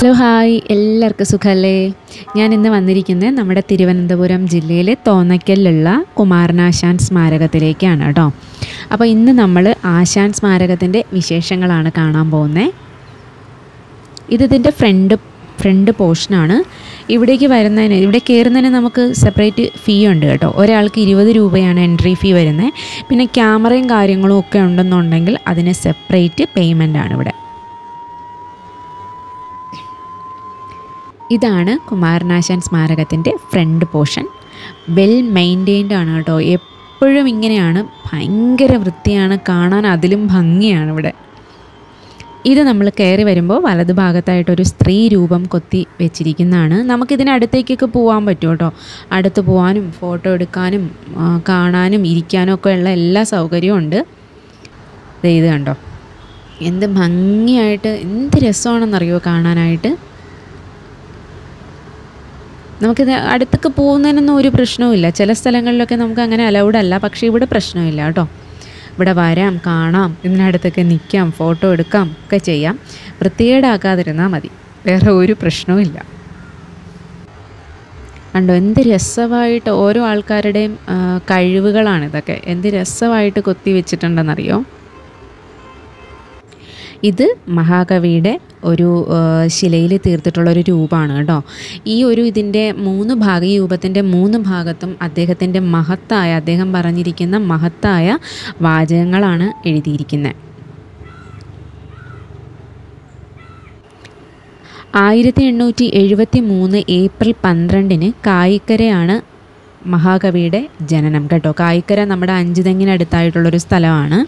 hello hi എല്ലാവർക്കും സുഖമല്ലേ ഞാൻ ഇന്ന് വന്നിരിക്കുന്നത് നമ്മുടെ തിരുവനന്തപുരം ജില്ലയിലെ തോന്നയ്ക്കലിലുള്ള കുമാരനാശാൻ സ്മാരകത്തിലേക്കാണ് കേട്ടോ അപ്പോൾ ഇന്ന് നമ്മൾ ആശാൻ സ്മാരകത്തിൻ്റെ വിശേഷങ്ങളാണ് കാണാൻ പോകുന്നത് ഇതിൻ്റെ ഫ്രണ്ട് ഫ്രണ്ട് പോർഷനാണ് ഇവിടേക്ക് വരുന്നതിന് ഇവിടെ കയറുന്നതിന് നമുക്ക് സെപ്പറേറ്റ് ഫീ ഉണ്ട് കേട്ടോ ഒരാൾക്ക് ഇരുപത് രൂപയാണ് എൻട്രി ഫീ വരുന്നത് പിന്നെ ക്യാമറയും കാര്യങ്ങളും ഒക്കെ ഉണ്ടെന്നുണ്ടെങ്കിൽ അതിന് സെപ്പറേറ്റ് പേയ്മെൻ്റ് ആണ് ഇവിടെ ഇതാണ് കുമാരനാശാൻ സ്മാരകത്തിൻ്റെ ഫ്രണ്ട് പോർഷൻ വെൽ മെയിൻറ്റെയിൻഡ് ആണ് കേട്ടോ എപ്പോഴും ഇങ്ങനെയാണ് ഭയങ്കര വൃത്തിയാണ് കാണാൻ അതിലും ഭംഗിയാണ് ഇവിടെ ഇത് നമ്മൾ കയറി വരുമ്പോൾ വലതു ഭാഗത്തായിട്ടൊരു സ്ത്രീ രൂപം കൊത്തി വെച്ചിരിക്കുന്നതാണ് നമുക്കിതിനടുത്തേക്കൊക്കെ പോകാൻ പറ്റും കേട്ടോ അടുത്ത് പോകാനും ഫോട്ടോ എടുക്കാനും ആ, കാണാനും ഇരിക്കാനും ഒക്കെ ഉള്ള എല്ലാ സൗകര്യവും ഉണ്ട് ദേ ഇത് കണ്ടോ എന്ത് ഭംഗിയായിട്ട് എന്ത് രസമാണെന്നറിയോ കാണാനായിട്ട് നമുക്കിത് അടുത്തൊക്കെ പോകുന്നതിനൊന്നും ഒരു പ്രശ്നവുമില്ല ചില സ്ഥലങ്ങളിലൊക്കെ നമുക്ക് അങ്ങനെ അലൗഡ് അല്ല പക്ഷേ ഇവിടെ പ്രശ്നമില്ല കേട്ടോ ഇവിടെ വരാം കാണാം ഇതിനടുത്തൊക്കെ നിൽക്കാം ഫോട്ടോ എടുക്കാം ഒക്കെ ചെയ്യാം വൃത്തികേടാക്കാതിരുന്നാൽ മതി വേറെ ഒരു പ്രശ്നവുമില്ല കണ്ടോ എന്ത് രസമായിട്ട് ഓരോ ആൾക്കാരുടെയും ആ, കഴിവുകളാണ് ഇതൊക്കെ എന്ത് രസമായിട്ട് കൊത്തി വെച്ചിട്ടുണ്ടെന്നറിയോ ഇത് മഹാകവിയുടെ ഒരു ശിലയിൽ തീർത്തിട്ടുള്ള ഒരു രൂപമാണ് കേട്ടോ ഈ ഒരു ഇതിൻ്റെ മൂന്ന് ഭാഗ ഈ രൂപത്തിൻ്റെ മൂന്ന് ഭാഗത്തും അദ്ദേഹത്തിൻ്റെ മഹത്തായ അദ്ദേഹം പറഞ്ഞിരിക്കുന്ന മഹത്തായ വാചകങ്ങളാണ് എഴുതിയിരിക്കുന്നത് ആയിരത്തി എണ്ണൂറ്റി എഴുപത്തി മൂന്ന് ഏപ്രിൽ പന്ത്രണ്ടിന് കായിക്കരയാണ് മഹാകവിയുടെ ജനനം കേട്ടോ കായിക്കര നമ്മുടെ അഞ്ചുതെങ്ങിനടുത്തായിട്ടുള്ളൊരു സ്ഥലമാണ്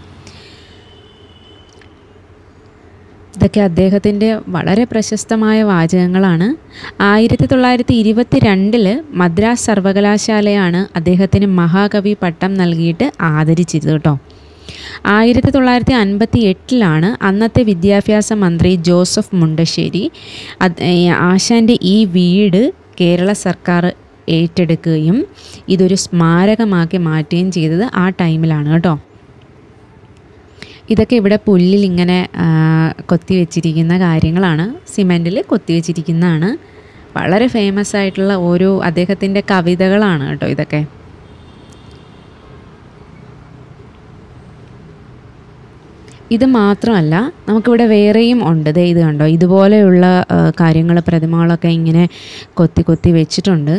ഇതൊക്കെ അദ്ദേഹത്തിൻ്റെ വളരെ പ്രശസ്തമായ വാചകങ്ങളാണ് ആയിരത്തി തൊള്ളായിരത്തി ഇരുപത്തി രണ്ടില് മദ്രാസ് സർവകലാശാലയാണ് അദ്ദേഹത്തിന് മഹാകവി പട്ടം നൽകിയിട്ട് ആദരിച്ചത് കേട്ടോ ആയിരത്തി തൊള്ളായിരത്തി അൻപത്തി എട്ടിലാണ് അന്നത്തെ വിദ്യാഭ്യാസ മന്ത്രി ജോസഫ് മുണ്ടശ്ശേരി അത് ഏ, ആശാൻ്റെ ഈ വീട് കേരള സർക്കാർ ഏറ്റെടുക്കുകയും ഇതൊരു സ്മാരകമാക്കി മാറ്റുകയും ചെയ്തത് ആ ടൈമിലാണ് കേട്ടോ ഇതൊക്കെ ഇവിടെ പുല്ലിൽ ഇങ്ങനെ ആ, കൊത്തി വെച്ചിരിക്കുന്ന കാര്യങ്ങളാണ് സിമെൻറ്റിൽ കൊത്തി വെച്ചിരിക്കുന്നതാണ് വളരെ ഫേമസ് ആയിട്ടുള്ള ഓരോ അദ്ദേഹത്തിൻ്റെ കവിതകളാണ് കേട്ടോ ഇതൊക്കെ ഇത് മാത്രമല്ല നമുക്കിവിടെ വേറെയും ഉണ്ട് ദേ ഇത് കണ്ടോ ഇതുപോലെയുള്ള കാര്യങ്ങൾ പ്രതിമകളൊക്കെ ഇങ്ങനെ കൊത്തി കൊത്തി വെച്ചിട്ടുണ്ട്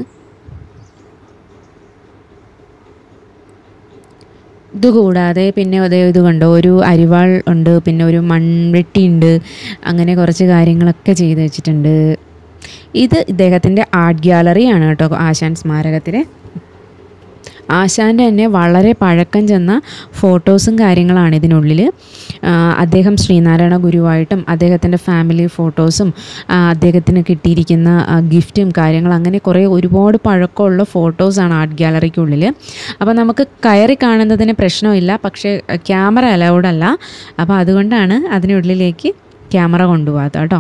ഇത് കൂടാതെ പിന്നെ അതേ ഇത് കണ്ടോ ഒരു അരിവാൾ ഉണ്ട് പിന്നെ ഒരു മൺവെട്ടി ഉണ്ട് അങ്ങനെ കുറച്ച് കാര്യങ്ങളൊക്കെ ചെയ്ത് വെച്ചിട്ടുണ്ട് ഇത് ഇദ്ദേഹത്തിൻ്റെ ആർട്ട് ഗ്യാലറിയാണ് കേട്ടോ ആശാൻ സ്മാരകത്തിലെ ആശാൻ്റെ തന്നെ വളരെ പഴക്കം ചെന്ന ഫോട്ടോസും കാര്യങ്ങളാണ് ഇതിനുള്ളിൽ ആ, അദ്ദേഹം ശ്രീനാരായണ ഗുരുവായിട്ടും അദ്ദേഹത്തിൻ്റെ ഫാമിലി ഫോട്ടോസും ആ, അദ്ദേഹത്തിന് കിട്ടിയിരിക്കുന്ന ആ, ഗിഫ്റ്റും കാര്യങ്ങളും അങ്ങനെ കുറേ ഒരുപാട് പഴക്കമുള്ള ഫോട്ടോസാണ് ആർട്ട് ഗ്യാലറിക്കുള്ളിൽ അപ്പോൾ നമുക്ക് കയറി കാണുന്നതിന് പ്രശ്നമില്ല പക്ഷേ ക്യാമറ അലൗഡ് അല്ല അപ്പോൾ അതുകൊണ്ടാണ് അതിനുള്ളിലേക്ക് ക്യാമറ കൊണ്ടുപോകാത്ത കേട്ടോ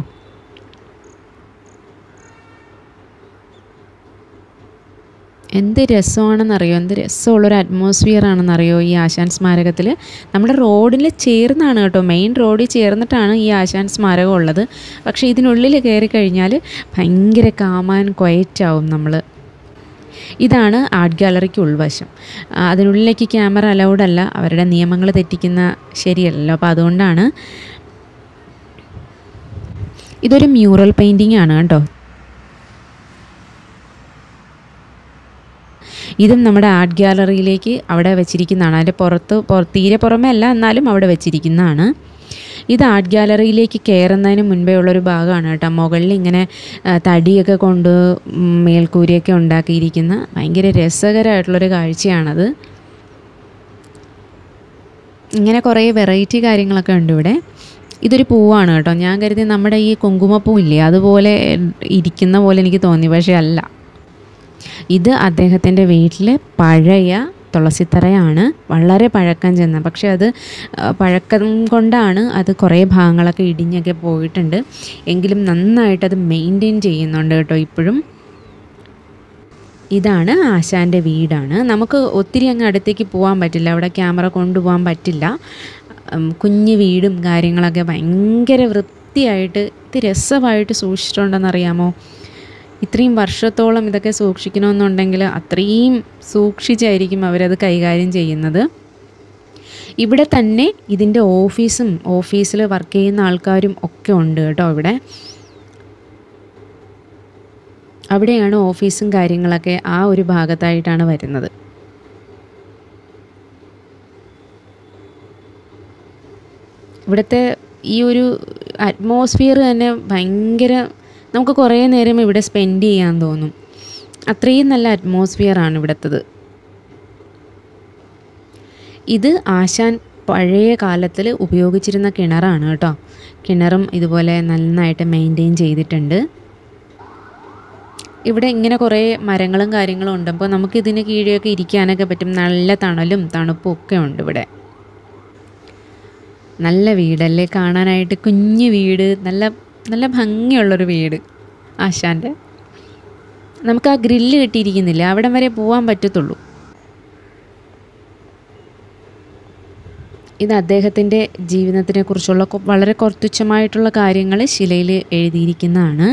എന്ത് രസമാണെന്നറിയോ എന്ത് രസമുള്ളൊരു അറ്റ്മോസ്ഫിയർ ആണെന്നറിയോ ഈ ആശാൻ സ്മാരകത്തിൽ നമ്മുടെ റോഡിൽ ചേർന്നാണ് കേട്ടോ മെയിൻ റോഡിൽ ചേർന്നിട്ടാണ് ഈ ആശാൻ സ്മാരകം ഉള്ളത് പക്ഷേ ഇതിനുള്ളിൽ കയറി കഴിഞ്ഞാൽ ഭയങ്കര കാമാൻ ക്വയറ്റാവും നമ്മൾ ഇതാണ് ആർട്ട് ഗാലറിക്ക് ഉൾവശം ആ, അതിനുള്ളിലേക്ക് ക്യാമറ അലൗഡ് അല്ല അവരുടെ നിയമങ്ങൾ തെറ്റിക്കുന്ന ശരിയല്ലല്ലോ അപ്പോൾ അതുകൊണ്ടാണ് ഇതൊരു മ്യൂറൽ പെയിൻറ്റിംഗ് ആണ് കേട്ടോ ഇതും നമ്മുടെ ആർട്ട് ഗ്യാലറിയിലേക്ക് അവിടെ വെച്ചിരിക്കുന്നതാണ് അതിൻ്റെ പുറത്ത് പുറ- തീരെ പുറമേ അല്ല എന്നാലും അവിടെ വെച്ചിരിക്കുന്നതാണ് ഇത് ആർട്ട് ഗ്യാലറിയിലേക്ക് കയറുന്നതിന് മുൻപേ ഉള്ളൊരു ഭാഗമാണ് കേട്ടോ മുകളിൽ ഇങ്ങനെ ആ, തടിയൊക്കെ കൊണ്ട് ഉം, മേൽക്കൂരയൊക്കെ ഉണ്ടാക്കിയിരിക്കുന്ന ഭയങ്കര രസകരമായിട്ടുള്ളൊരു കാഴ്ചയാണത് ഇങ്ങനെ കുറേ വെറൈറ്റി കാര്യങ്ങളൊക്കെ ഉണ്ട് ഇവിടെ ഇതൊരു പൂവാണ് കേട്ടോ ഞാൻ കരുതി നമ്മുടെ ഈ കുങ്കുമപ്പൂ ഇല്ലേ അതുപോലെ ഇരിക്കുന്ന പോലെ എനിക്ക് തോന്നി പക്ഷേ അല്ല ഇത് അദ്ദേഹത്തിൻ്റെ വീട്ടിലെ പഴയ തുളസിത്തറയാണ് വളരെ പഴക്കം ചെന്ന പക്ഷെ അത് ആ, പഴക്കം കൊണ്ടാണ് അത് കുറേ ഭാഗങ്ങളൊക്കെ ഇടിഞ്ഞൊക്കെ പോയിട്ടുണ്ട് എങ്കിലും നന്നായിട്ട് അത് മെയിൻറ്റെയിൻ ചെയ്യുന്നുണ്ട് കേട്ടോ ഇപ്പോഴും ഇതാണ് ആശാൻ്റെ വീടാണ് നമുക്ക് ഒത്തിരി അങ്ങ് അടുത്തേക്ക് പോകാൻ പറ്റില്ല അവിടെ ക്യാമറ കൊണ്ടുപോകാൻ പറ്റില്ല ഉം, കുഞ്ഞു വീടും കാര്യങ്ങളൊക്കെ ഭയങ്കര വൃത്തി വൃത്തിയായിട്ട് ഇത് രസമായിട്ട് സൂക്ഷിച്ചിട്ടുണ്ടെന്നറിയാമോ ഇത്രയും വർഷത്തോളം ഇതൊക്കെ സൂക്ഷിക്കണമെന്നുണ്ടെങ്കിൽ അത്രയും സൂക്ഷിച്ചായിരിക്കും അവരത് കൈകാര്യം ചെയ്യുന്നത് ഇവിടെ തന്നെ ഇതിൻ്റെ ഓഫീസും ഓഫീസിൽ വർക്ക് ചെയ്യുന്ന ആൾക്കാരും ഒക്കെ ഉണ്ട് കേട്ടോ ഇവിടെ അവിടെയാണ് ഓഫീസും കാര്യങ്ങളൊക്കെ ആ ഒരു ഭാഗത്തായിട്ടാണ് വരുന്നത് ഇവിടുത്തെ ഈ ഒരു അറ്റ്മോസ്ഫിയർ തന്നെ ഭയങ്കര നമുക്ക് കുറേ നേരം ഇവിടെ സ്പെൻഡ് ചെയ്യാൻ തോന്നും അത്രയും നല്ല അറ്റ്മോസ്ഫിയറാണ് ഇവിടുത്തത് ഇത് ആശാൻ പഴയ കാലത്തിൽ ഉപയോഗിച്ചിരുന്ന കിണറാണ് കേട്ടോ കിണറും ഇതുപോലെ നന്നായിട്ട് മെയിൻറ്റെയിൻ ചെയ്തിട്ടുണ്ട് ഇവിടെ ഇങ്ങനെ കുറേ മരങ്ങളും കാര്യങ്ങളും ഉണ്ട് അപ്പോൾ നമുക്ക് ഇതിന് കീഴെയൊക്കെ ഇരിക്കാനൊക്കെ പറ്റും നല്ല തണലും തണുപ്പും ഒക്കെ ഉണ്ട് ഇവിടെ നല്ല വീടല്ലേ കാണാനായിട്ട് കുഞ്ഞു വീട് നല്ല നല്ല ഭംഗിയുള്ളൊരു വീട് ആശാൻ്റെ നമുക്ക് ആ ഗ്രില്ല് കെട്ടിയിരിക്കുന്നില്ല അവിടം വരെ പോകാൻ പറ്റത്തുള്ളൂ ഇത് അദ്ദേഹത്തിൻ്റെ ജീവിതത്തിനെ കുറിച്ചുള്ള കൊ- വളരെ കുറച്ചുമായിട്ടുള്ള കാര്യങ്ങൾ ശിലയിൽ എഴുതിയിരിക്കുന്നതാണ്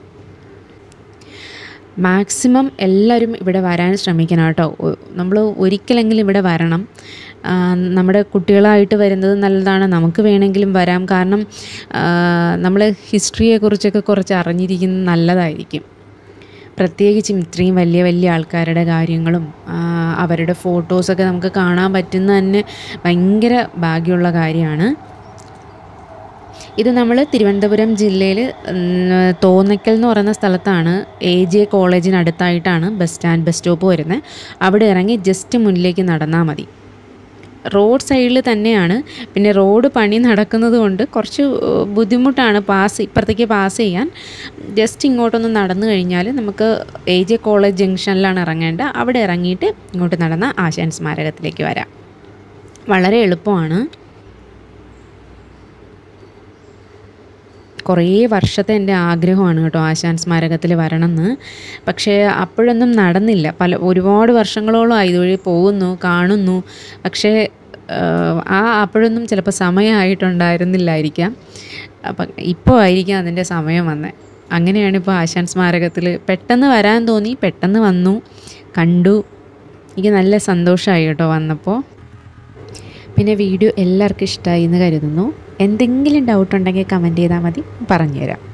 മാക്സിമം എല്ലാവരും ഇവിടെ വരാൻ ശ്രമിക്കണം കേട്ടോ നമ്മൾ ഒരിക്കലെങ്കിലും ഇവിടെ വരണം ആ, നമ്മുടെ കുട്ടികളായിട്ട് വരുന്നത് നല്ലതാണ് നമുക്ക് വേണമെങ്കിലും വരാം കാരണം നമ്മൾ ഹിസ്റ്ററിയെക്കുറിച്ചൊക്കെ കുറച്ച് അറിഞ്ഞിരിക്കുന്നത് നല്ലതായിരിക്കും പ്രത്യേകിച്ചും ഇത്രയും വലിയ വലിയ ആൾക്കാരുടെ കാര്യങ്ങളും ആ, അവരുടെ ഫോട്ടോസൊക്കെ നമുക്ക് കാണാൻ പറ്റുന്ന തന്നെ ഭയങ്കര ഭാഗ്യമുള്ള കാര്യമാണ് ഇത് നമ്മൾ തിരുവനന്തപുരം ജില്ലയിൽ തോന്നയ്ക്കൽ എന്ന് പറയുന്ന സ്ഥലത്താണ് എ ജെ കോളേജിനടുത്തായിട്ടാണ് ബസ് സ്റ്റാൻഡ് ബസ് സ്റ്റോപ്പ് വരുന്നത് അവിടെ ഇറങ്ങി ജസ്റ്റ് മുന്നിലേക്ക് നടന്നാൽ മതി റോഡ് സൈഡിൽ തന്നെയാണ് പിന്നെ റോഡ് പണി നടക്കുന്നത് കൊണ്ട് കുറച്ച് ഏഹ്, ബുദ്ധിമുട്ടാണ് പാസ് ഇപ്പുറത്തേക്ക് പാസ് ചെയ്യാൻ ജസ്റ്റ് ഇങ്ങോട്ടൊന്ന് നടന്നു കഴിഞ്ഞാൽ നമുക്ക് എ ജെ കോളേജ് ജംഗ്ഷനിലാണ് ഇറങ്ങേണ്ടത് അവിടെ ഇറങ്ങിയിട്ട് ഇങ്ങോട്ട് നടന്ന ആശാൻ സ്മാരകത്തിലേക്ക് വരാം വളരെ എളുപ്പമാണ് കുറേ വർഷത്തെ എൻ്റെ ആഗ്രഹമാണ് കേട്ടോ ആശാൻ സ്മാരകത്തിൽ വരണമെന്ന് പക്ഷേ അപ്പോഴൊന്നും നടന്നില്ല പല ഒരുപാട് വർഷങ്ങളോളം ഇതുവഴി പോകുന്നു കാണുന്നു പക്ഷേ ആഹ്, ആ അപ്പോഴൊന്നും ചിലപ്പോൾ സമയമായിട്ടുണ്ടായിരുന്നില്ലായിരിക്കാം അപ്പം ഇപ്പോൾ ആയിരിക്കാം അതിൻ്റെ സമയം വന്നത് അങ്ങനെയാണ് ഇപ്പോൾ ആശാൻ സ്മാരകത്തിൽ പെട്ടെന്ന് വരാൻ തോന്നി പെട്ടെന്ന് വന്നു കണ്ടു എനിക്ക് നല്ല സന്തോഷമായി കേട്ടോ വന്നപ്പോൾ പിന്നെ വീഡിയോ എല്ലാവർക്കും ഇഷ്ടമായി എന്ന് കരുതുന്നു എന്തെങ്കിലും ഡൗട്ട് ഉണ്ടെങ്കിൽ കമൻറ്റ് ചെയ്താൽ മതി പറഞ്ഞുതരാം